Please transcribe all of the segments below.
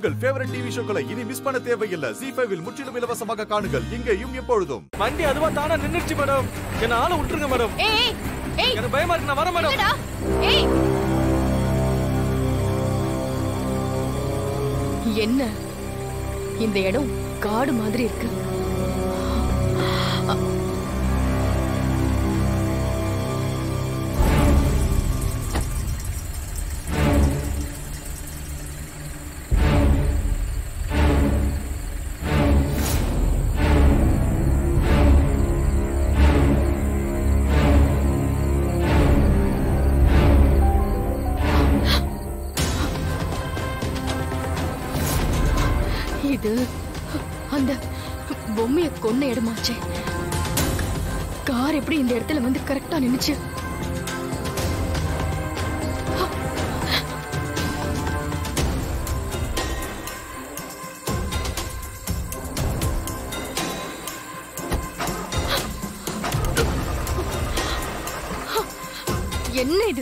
உங்கள் favourite TV ஷோக்களை இனி miss பண்ண தேவையில்லை ஜி ஃபைவில் முற்றிலும் இலவசமாக காணுங்கள் இங்கேயும் எப்பொழுதும் வண்டி அதுவா தானா நின்னுச்சு மேடம் என்ன ஆள விட்டுருங்க மேடம் ஏய் ஏய், ஏய் எனக்கு பயமா இருக்கு நான் வரேன் மேடம் என்னடா ஏய் என்ன இந்த இடம் காடு மாதிரி இருக்கு இது அந்த பொம்மைய கொன்ன இடமாச்சே கார் எப்படி இந்த இடத்துல வந்து கரெக்டா நின்னுச்சு என்ன இது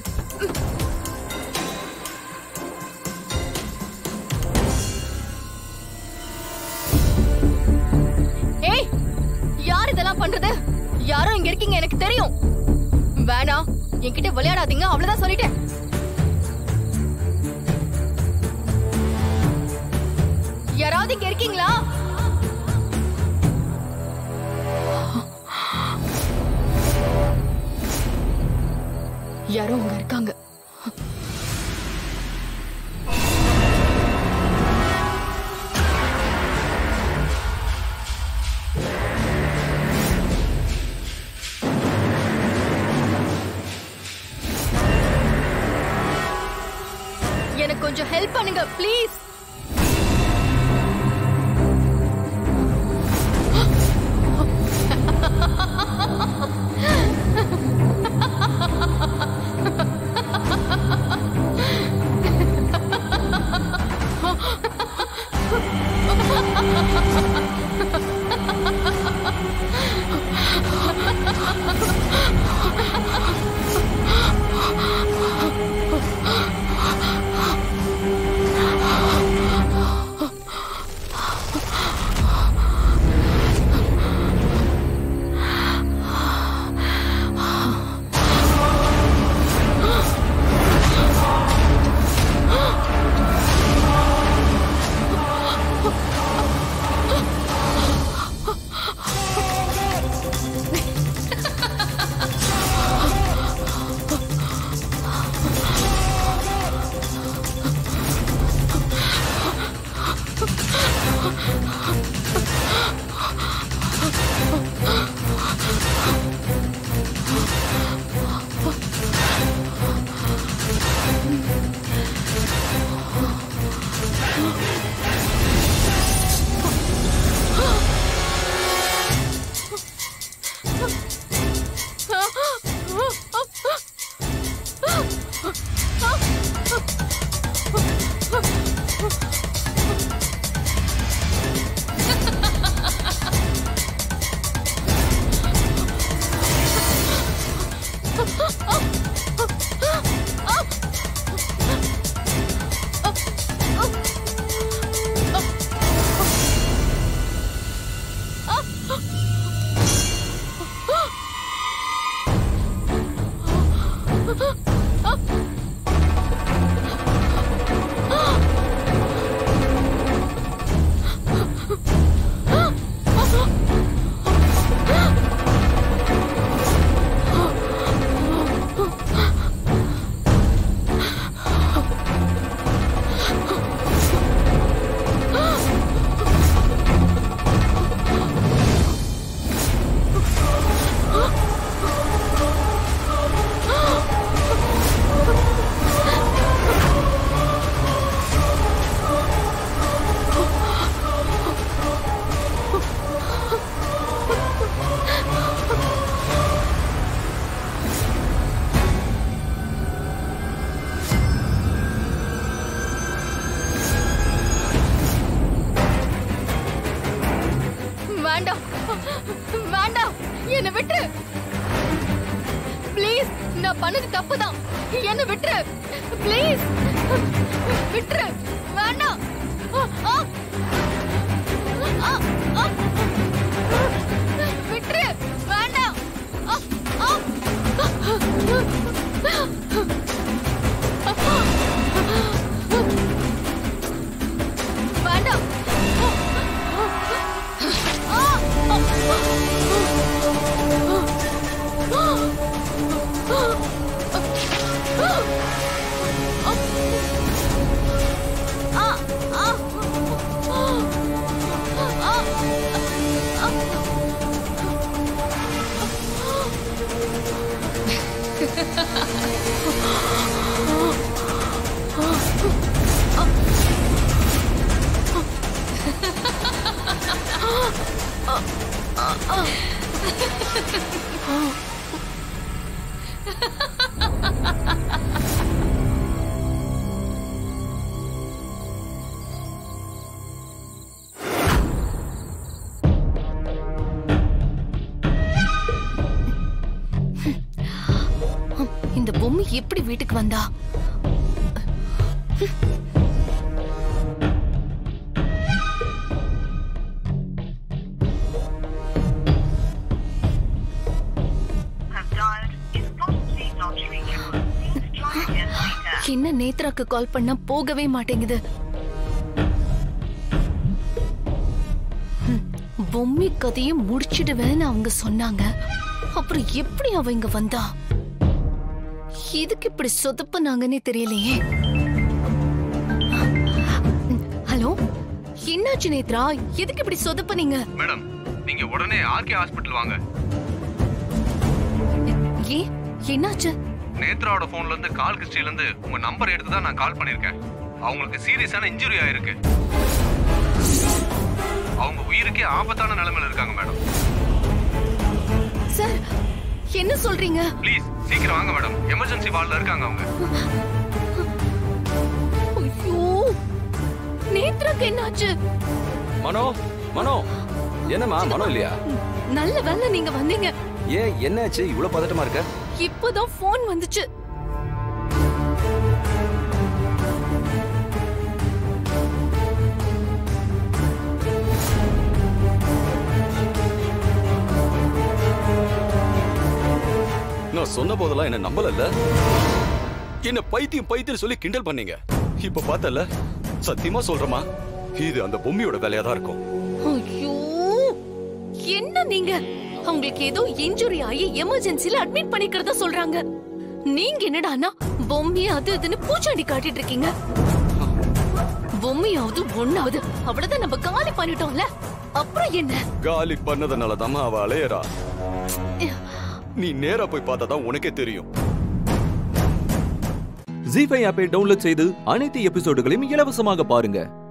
ஏய் யார் இதெல்லாம் பண்றது யாரோ இங்க இருக்கீங்க எனக்கு தெரியும் வேணாம் என்கிட்ட விளையாடாதீங்க அவ்வளவுதான் சொல்லிட்டேன் யாராவது இங்க இருக்கீங்களா யாரோ அங்க இருக்காங்க எனக்கு கொஞ்சம் ஹெல்ப் பண்ணுங்க ப்ளீஸ் வேண்டாம் வேண்டாம் என்னை விட்டு ப்ளீஸ் நான் பண்ணது தப்புதான் என்னை விட்டுரு ப்ளீஸ் விட்டுரு வேண்டாம் இந்த பொம்மை எப்படி வீட்டுக்கு வந்தா have dialed is possibly not reachable. Please try again later. என்ன நேத்ராக்கு கால் பண்ணா போகவே மாட்டேங்குது ஹம், பொம்மி கதையை முடிச்சிடுவேன்னு அவங்க சொன்னாங்க அப்புறம் எப்படி அவ இங்க வந்தா இதுக்கு இப்படி சொதப்புனாங்கன்னே தெரியலையே ஹலோ என்னாச்சு நேத்ரா எதுக்கு இப்படி சொதப்புனீங்க மேடம் நீங்க உடனே ஆர்கே ஹாஸ்பிட்டல் வாங்க ஏ என்னாச்சு நேத்ராவோட போன்ல இருந்து கால் ஹிஸ்டரியில இருந்து உங்க நம்பர் எடுத்து தான் நான் கால் பண்ணிருக்கேன் அவங்களுக்கு சீரியஸான இன்ஜுரி ஆயிருக்கு அவங்க உயிருக்கே ஆபத்தான நிலைமையில இருக்காங்க மேடம் சார் என்ன சொல்றீங்க ப்ளீஸ் சீக்கிரம் வாங்க மேடம் எமர்ஜென்சி வார்டில் இருக்காங்க அவங்க ஐயோ நேத்ராக்கு என்னாச்சு மனோ மனோ என்னம்மா மனோ இல்லையா நல்ல வேலை நீங்க வந்தீங்க ஏன் என்னாச்சு இவ்வளவு பதட்டமா இருக்க இப்பதான் போன் வந்துச்சு நான் சொன்ன போதெல்லாம் என்ன நம்பலல்ல என்ன பைத்தியம் பைத்தியம் சொல்லி கிண்டல் பண்ணீங்க இப்ப பார்த்தல சத்தியமா சொல்றமா இது அந்த பொம்மியோட வேலையா தான் இருக்கும் ஐயோ என்ன நீங்க அவங்களுக்கு ஏதோ இன்ஜுரி ஆகி எமர்ஜென்சில அட்மிட் பண்ணிக்கிறதா சொல்றாங்க நீங்க என்னடானா பொம்மி அது இதுன்னு பூச்சாண்டி காட்டிட்டு இருக்கீங்க பொம்மையாவது ஒண்ணாவது அவ்வளவுதான் நம்ம காலி பண்ணிட்டோம்ல அப்புறம் என்ன காலி பண்ணதுனால தான் அவ அலையறா நீ நேரா போய் பார்த்தா தான் உனக்கே தெரியும் ஜி ஃபைவ் ஆப்பை டவுன்லோட் செய்து அனைத்து எபிசோடுகளையும் இலவசமாக பாருங்க